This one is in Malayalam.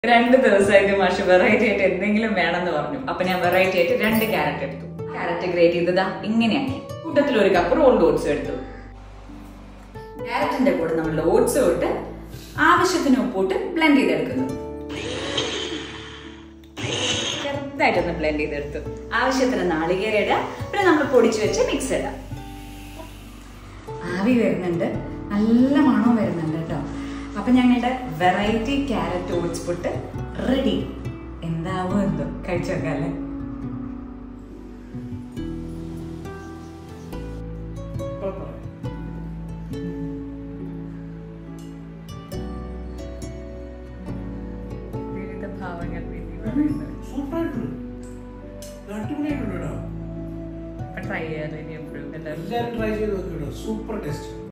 രണ്ട് ദിവസമായിട്ട് മാഷ് വെറൈറ്റി ആയിട്ട് എന്തെങ്കിലും വേണമെന്ന് പറഞ്ഞു അപ്പൊ ഞാൻ വെറൈറ്റി ആയിട്ട് രണ്ട് ക്യാരറ്റ് എടുത്തു ക്യാരറ്റ് ഗ്രേറ്റ് ചെയ്തതാ ഇങ്ങനെയാക്കി കൂട്ടത്തിൽ ഒരു കപ്പ് റോൾഡ് ഓട്സ് എടുത്തു ക്യാരറ്റിന്റെ കൂടെ നമ്മൾ ഓട്സ് ഇട്ട് ആവശ്യത്തിന് ഉപ്പിട്ട് ബ്ലെൻഡ് ചെയ്തെടുക്കുന്നു ചെറുതായിട്ടൊന്ന് ബ്ലെൻഡ് ചെയ്തെടുത്തു ആവശ്യത്തിന് നാളികേര ഇടാം പിന്നെ നമ്മൾ പൊടിച്ചു വെച്ച് മിക്സ് ഇടാം ആവി വരുന്നുണ്ട് നല്ല മണവും വരുന്നുണ്ട് കേട്ടോ അപ്പൊ ഞങ്ങളുടെ variety carrot oats puttu ready എന്താവോ എന്തോ കഴിച്ചു നോക്കാല്ലേ വിവിധ ഭാവങ്ങൾ സൂപ്പറായിട്ടുണ്ട് അടിപൊളിയായിട്ടുണ്ട് കേട്ടോ ട്രൈ ചെയ്യാൻ ഇനി എപ്പോഴും എല്ലാവരും എല്ലാവരും ട്രൈ ചെയ്ത് നോക്കിട്ടോ സൂപ്പർ ടേസ്റ്റ്